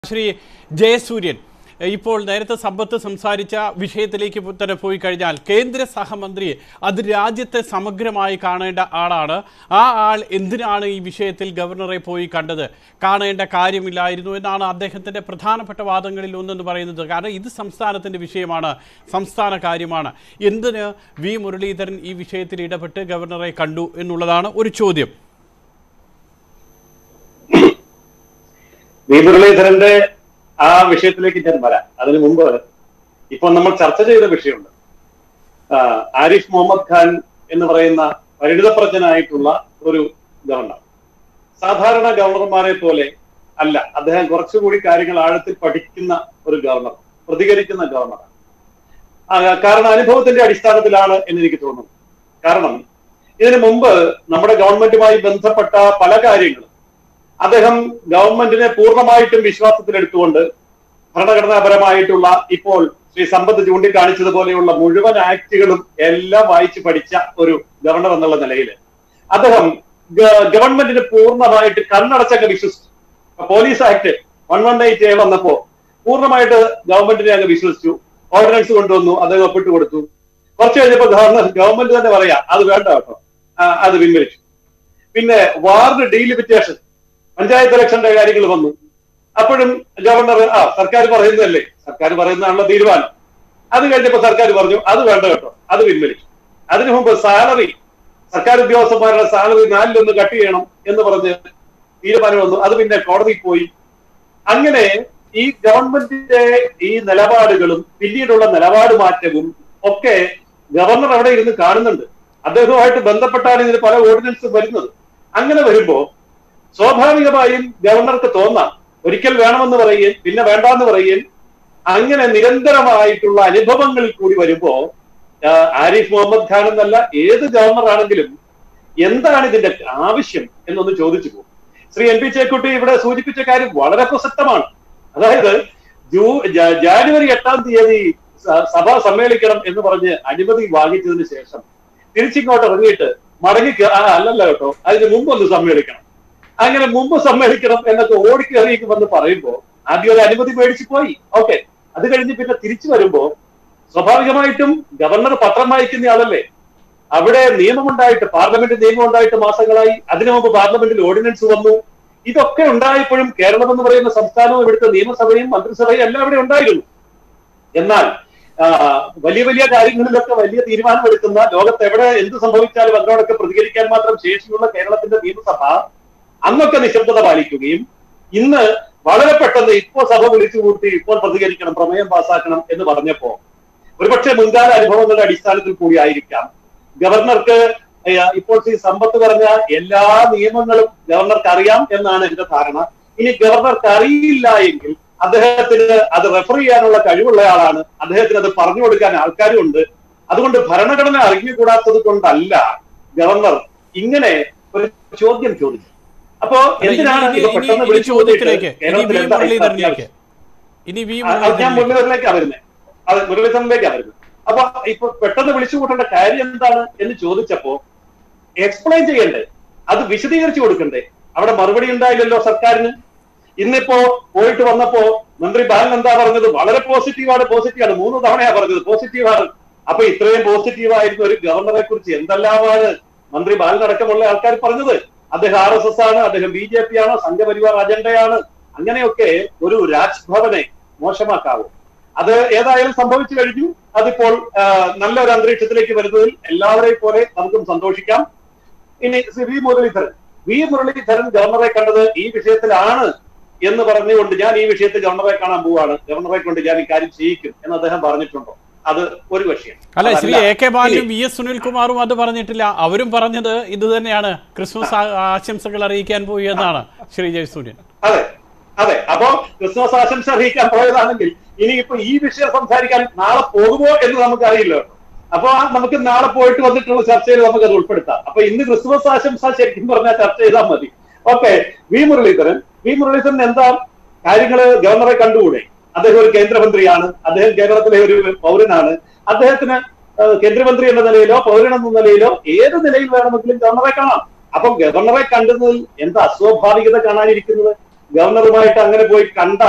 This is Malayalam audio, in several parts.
ശ്രീ ജയസൂര്യൻ ഇപ്പോൾ നേരത്തെ സമ്പത്ത് സംസാരിച്ച വിഷയത്തിലേക്ക് തന്നെ പോയി കഴിഞ്ഞാൽ കേന്ദ്ര സഹമന്ത്രി അത് രാജ്യത്തെ സമഗ്രമായി കാണേണ്ട ആളാണ് ആ ആൾ എന്തിനാണ് ഈ വിഷയത്തിൽ ഗവർണറെ പോയി കണ്ടത് കാണേണ്ട കാര്യമില്ലായിരുന്നു എന്നാണ് അദ്ദേഹത്തിൻ്റെ പ്രധാനപ്പെട്ട വാദങ്ങളിൽ ഒന്നെന്ന് പറയുന്നത് കാരണം ഇത് സംസ്ഥാനത്തിൻ്റെ വിഷയമാണ് സംസ്ഥാന കാര്യമാണ് എന്തിന് വി മുരളീധരൻ ഈ വിഷയത്തിൽ ഇടപെട്ട് ഗവർണറെ കണ്ടു എന്നുള്ളതാണ് ഒരു ചോദ്യം വി മുരളീധരന്റെ ആ വിഷയത്തിലേക്ക് ഞാൻ വരാം അതിനു മുമ്പ് ഇപ്പൊ നമ്മൾ ചർച്ച ചെയ്ത വിഷയമുണ്ട് ആ, ആരിഫ് മുഹമ്മദ് ഖാൻ എന്ന് പറയുന്ന പരിണിതപ്രജ്ഞനായിട്ടുള്ള ഒരു ഗവർണർ സാധാരണ ഗവർണർമാരെ പോലെ അല്ല അദ്ദേഹം കുറച്ചുകൂടി കാര്യങ്ങൾ ആഴത്തിൽ പഠിക്കുന്ന ഒരു ഗവർണർ പ്രതികരിക്കുന്ന ഗവർണർ കാരണം അനുഭവത്തിന്റെ അടിസ്ഥാനത്തിലാണ് എന്ന് എനിക്ക് തോന്നുന്നു കാരണം ഇതിനു മുമ്പ് നമ്മുടെ ഗവൺമെന്റുമായി ബന്ധപ്പെട്ട പല കാര്യങ്ങളും അദ്ദേഹം ഗവൺമെന്റിനെ പൂർണ്ണമായിട്ടും വിശ്വാസത്തിലെടുത്തുകൊണ്ട് ഭരണഘടനാപരമായിട്ടുള്ള ഇപ്പോൾ ശ്രീ സമ്പത്ത് ചൂണ്ടിക്കാണിച്ചതുപോലെയുള്ള മുഴുവൻ ആക്ടുകളും എല്ലാം വായിച്ചു പഠിച്ച ഒരു ഗവർണർ എന്നുള്ള നിലയിൽ അദ്ദേഹം ഗ- ഗവൺമെന്റിന് പൂർണ്ണമായിട്ട് കണ്ണടച്ചൊക്കെ വിശ്വസിച്ചു ഇപ്പൊ police act one one eight A വന്നപ്പോ പൂർണ്ണമായിട്ട് ഗവൺമെന്റിനെ അങ്ങ് വിശ്വസിച്ചു ഓർഡിനൻസ് കൊണ്ടുവന്നു അദ്ദേഹം ഒപ്പിട്ട് കൊടുത്തു കുറച്ച് കഴിഞ്ഞപ്പോ ഗവർണർ ഗവൺമെന്റ് തന്നെ പറയാ അത് വേണ്ട കേട്ടോ ആ, അത് പിൻവലിച്ചു പിന്നെ വാർഡ് ഡീലിമിറ്റേഷൻ പഞ്ചായത്ത് ഇലക്ഷന്റെ കാര്യങ്ങൾ വന്നു അപ്പോഴും ഗവർണർ ആ സർക്കാർ പറയുന്നതല്ലേ സർക്കാർ പറയുന്നതാണല്ലോ തീരുമാനം അത് കഴിഞ്ഞപ്പോ സർക്കാർ പറഞ്ഞു അത് വേണ്ട കേട്ടോ അത് പിൻവലിച്ചു അതിനു മുമ്പ് സാലറി സർക്കാർ ഉദ്യോഗസ്ഥന്മാരുടെ സാലറി നാലിലൊന്ന് കട്ട് ചെയ്യണം എന്ന് പറഞ്ഞ് തീരുമാനം വന്നു അത് പിന്നെ കോടതിയിൽ പോയി അങ്ങനെ ഈ ഗവൺമെന്റിന്റെ ഈ നിലപാടുകളും പിന്നീടുള്ള നിലപാട് മാറ്റവും ഒക്കെ ഗവർണർ അവിടെ ഇരുന്ന് കാണുന്നുണ്ട് അദ്ദേഹവുമായിട്ട് ബന്ധപ്പെട്ടാണ് ഇതിന് പല ഓർഡിനൻസ് വരുന്നത് അങ്ങനെ വരുമ്പോ സ്വാഭാവികമായും ഗവർണർക്ക് തോന്നാം ഒരിക്കൽ വേണമെന്ന് പറയുകയും പിന്നെ വേണ്ടാന്ന് പറയുകയും അങ്ങനെ നിരന്തരമായിട്ടുള്ള അനുഭവങ്ങളിൽ കൂടി വരുമ്പോ ആ, ആരിഫ് മുഹമ്മദ് ഖാൻ എന്നല്ല ഏത് ഗവർണർ ആണെങ്കിലും എന്താണ് ഇതിന്റെ ആവശ്യം എന്നൊന്ന് ചോദിച്ചു പോകും ശ്രീ എൻ പി ചേക്കുട്ടി ഇവിടെ സൂചിപ്പിച്ച കാര്യം വളരെ പ്രസക്തമാണ് അതായത് ജൂ ജ- ജാനുവരി എട്ടാം തീയതി സ- സഭ സമ്മേളിക്കണം എന്ന് പറഞ്ഞ് അനുമതി വാങ്ങിച്ചതിന് ശേഷം തിരിച്ചിങ്ങോട്ട് ഇറങ്ങിയിട്ട് മടങ്ങി കേ- ആ അല്ലല്ല കേട്ടോ അതിന് മുമ്പ് ഒന്ന് സമ്മേളിക്കണം അങ്ങനെ മുമ്പ് സമ്മേളിക്കണം എന്നൊക്കെ ഓടിക്കേറിയിട്ട് വന്ന് പറയുമ്പോ ആദ്യം ഒരു അനുമതി മേടിച്ചു പോയി ഓക്കെ അത് കഴിഞ്ഞ് പിന്നെ തിരിച്ചു വരുമ്പോ സ്വാഭാവികമായിട്ടും ഗവർണർ പത്രം വായിക്കുന്ന ആളല്ലേ അവിടെ നിയമമുണ്ടായിട്ട് പാർലമെന്റ് നിയമം ഉണ്ടായിട്ട് മാസങ്ങളായി അതിനു മുമ്പ് പാർലമെന്റിൽ ഓർഡിനൻസ് വന്നു ഇതൊക്കെ ഉണ്ടായപ്പോഴും കേരളം എന്ന് പറയുന്ന സംസ്ഥാനവും ഇവിടുത്തെ നിയമസഭയും മന്ത്രിസഭയും എല്ലാം ഇവിടെ ഉണ്ടായിരുന്നു എന്നാൽ ആ, വലിയ വലിയ കാര്യങ്ങളിലൊക്കെ വലിയ തീരുമാനമെടുക്കുന്ന ലോകത്ത് എവിടെ എന്ത് സംഭവിച്ചാലും അതിനോടൊക്കെ പ്രതികരിക്കാൻ മാത്രം ശേഷിയുള്ള കേരളത്തിന്റെ നിയമസഭ അന്നൊക്കെ നിശബ്ദത പാലിക്കുകയും ഇന്ന് വളരെ പെട്ടെന്ന് ഇപ്പോൾ സഭ വിളിച്ചു കൂട്ടി ഇപ്പോൾ പ്രതികരിക്കണം പ്രമേയം പാസ്സാക്കണം എന്ന് പറഞ്ഞപ്പോ ഒരുപക്ഷെ മുൻകാല അനുഭവങ്ങളുടെ അടിസ്ഥാനത്തിൽ കൂടി ആയിരിക്കാം ഗവർണർക്ക് ഏഹ്, ഇപ്പോൾ ശ്രീ സമ്പത്ത് പറഞ്ഞ എല്ലാ നിയമങ്ങളും ഗവർണർക്ക് അറിയാം എന്നാണ് എന്റെ ധാരണ ഇനി ഗവർണർക്ക് അറിയില്ല എങ്കിൽ അദ്ദേഹത്തിന് അത് റെഫർ ചെയ്യാനുള്ള കഴിവുള്ള ആളാണ് അദ്ദേഹത്തിന് അത് പറഞ്ഞു കൊടുക്കാൻ ആൾക്കാരും ഉണ്ട് അതുകൊണ്ട് ഭരണഘടന അറിഞ്ഞുകൂടാത്തത് കൊണ്ടല്ല ഗവർണർ ഇങ്ങനെ ഒരു ചോദ്യം ചോദിച്ചു അപ്പോ എന്തിനാണ് ഇനി- ഇത് ഇനി- പെട്ടെന്ന് ഇനി വിളിച്ചു ചോദ്യത്തിലേക്ക് കൂട്ടിയിട്ട് ഇനി കേരളത്തിൽ വി എന്താ മുരളീധരനിലേക്ക് ഇനി വി അത് അത് ഞാൻ മുരളീധരനിലേക്ക് മുരളീധരനിലേക്കാണ് വരുന്നത് അത് മുരളീധരനിലേക്കാണ് വരുന്നത് അപ്പൊ ഇപ്പൊ പെട്ടെന്ന് വിളിച്ചു കൂട്ടേണ്ട കാര്യം എന്താണ് എന്ന് ചോദിച്ചപ്പോ എക്സ്പ്ലെയിൻ ചെയ്യണ്ടേ അത് വിശദീകരിച്ചു കൊടുക്കണ്ടേ അവിടെ മറുപടി ഉണ്ടായില്ലല്ലോ സർക്കാരിന് ഇന്നിപ്പോ പോയിട്ട് വന്നപ്പോ മന്ത്രി ബാലൻ എന്താ പറഞ്ഞത് വളരെ പോസിറ്റീവാണ് പോസിറ്റീവാണ് മൂന്ന് തവണയാ പറഞ്ഞത് പോസിറ്റീവാണ് അപ്പൊ ഇത്രയും പോസിറ്റീവ് ആയിരുന്ന ഒരു ഗവർണറെ കുറിച്ച് എന്തെല്ലാമാണ് മന്ത്രി ബാലൻ അടക്കമുള്ള ആൾക്കാർ പറഞ്ഞത് അദ്ദേഹം ആർ എസ് എസ് ആണ് അദ്ദേഹം ബി ജെ പി ആണ് സംഘപരിവാർ അജണ്ടയാണ് അങ്ങനെയൊക്കെ ഒരു രാജ്ഭവനെ മോശമാക്കാവൂ അത് ഏതായാലും സംഭവിച്ചു കഴിഞ്ഞു അതിപ്പോൾ ആ, നല്ലൊരു അന്തരീക്ഷത്തിലേക്ക് വരുന്നതിൽ എല്ലാവരെയും പോലെ നമുക്കും സന്തോഷിക്കാം ഇനി ശ്രീ വി മുരളീധരൻ വി മുരളീധരൻ ഗവർണറെ കണ്ടത് ഈ വിഷയത്തിലാണ് എന്ന് പറഞ്ഞുകൊണ്ട് ഞാൻ ഈ വിഷയത്തിൽ ഗവർണറെ കാണാൻ പോവാണ് ഗവർണറെ കൊണ്ട് ഞാൻ ഈ കാര്യം ചെയ്യിക്കും എന്ന് അദ്ദേഹം പറഞ്ഞിട്ടുണ്ടോ അത് ഒരു വിഷയം അല്ല ശ്രീ അതല്ല. എ കെ ബാലനും ഇനി- വി എസ് സുനിൽകുമാറും അത് പറഞ്ഞിട്ടില്ല അവരും പറഞ്ഞത് ഇത് തന്നെയാണ് ക്രിസ്മസ് ആ- ആശംസകൾ അറിയിക്കാൻ പോയി എന്നാണ് ശ്രീ ജയസൂര്യൻ അതെ അതെ അപ്പോ ക്രിസ്മസ് ആശംസ അറിയിക്കാൻ പോയതാണെങ്കിൽ ഇനിയിപ്പോ ഈ വിഷയം സംസാരിക്കാൻ നാളെ പോകുമോ എന്ന് നമുക്ക് അറിയില്ല അപ്പൊ ആ നമുക്ക് നാളെ പോയിട്ട് വന്നിട്ടുള്ള ചർച്ചയിൽ നമുക്ക് അത് ഉൾപ്പെടുത്താം അപ്പൊ ഇന്ന് ക്രിസ്മസ് ആശംസ ശരിക്കും പറഞ്ഞാൽ ചർച്ച ചെയ്താൽ മതി okay V Muraleedharan V Muraleedharan എന്താ കാര്യങ്ങള് ഗവർണറെ കണ്ടുകൂടെ അദ്ദേഹം ഒരു കേന്ദ്രമന്ത്രിയാണ് അദ്ദേഹം കേരളത്തിലെ ഒരു പൗരനാണ് അദ്ദേഹത്തിന് ഏഹ്, കേന്ദ്രമന്ത്രി എന്ന നിലയിലോ പൗരൻ എന്ന നിലയിലോ ഏത് നിലയിൽ വേണമെങ്കിലും ഗവർണറെ കാണാം അപ്പം ഗവർണറെ കണ്ടതിൽ എന്താ അസ്വാഭാവികത കാണാനിരിക്കുന്നത് ഗവർണറുമായിട്ട് അങ്ങനെ പോയി കണ്ടാൽ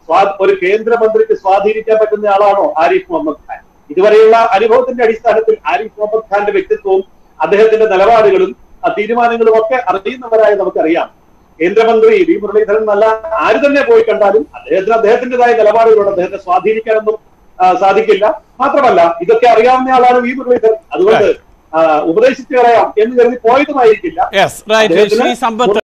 സ്വാ- ഒരു കേന്ദ്രമന്ത്രിക്ക് സ്വാധീനിക്കാൻ പറ്റുന്ന ആളാണോ ആരിഫ് മുഹമ്മദ് ഖാൻ ഇതുവരെയുള്ള അനുഭവത്തിന്റെ അടിസ്ഥാനത്തിൽ ആരിഫ് മുഹമ്മദ് ഖാന്റെ വ്യക്തിത്വവും അദ്ദേഹത്തിന്റെ നിലപാടുകളും ആ തീരുമാനങ്ങളും ഒക്കെ അറിയുന്നവരായ നമുക്കറിയാം കേന്ദ്രമന്ത്രി വി മുരളീധരൻ എന്നല്ല ആര് തന്നെ പോയി കണ്ടാലും അദ്ദേഹത്തിന് അദ്ദേഹത്തിന്റേതായ നിലപാടുകളുണ്ട് അദ്ദേഹത്തെ സ്വാധീനിക്കാനൊന്നും ആ, സാധിക്കില്ല മാത്രമല്ല ഇതൊക്കെ അറിയാവുന്ന ആളാണ് വി മുരളീധരൻ അതുകൊണ്ട് ആ, ഉപദേശിച്ചു കളയാം എന്ന് കരുതി പോയതുമായിരിക്കില്ല യെസ് റൈറ്റ് അദ്ദേഹത്തിന് ശ്രീ സമ്പത്ത്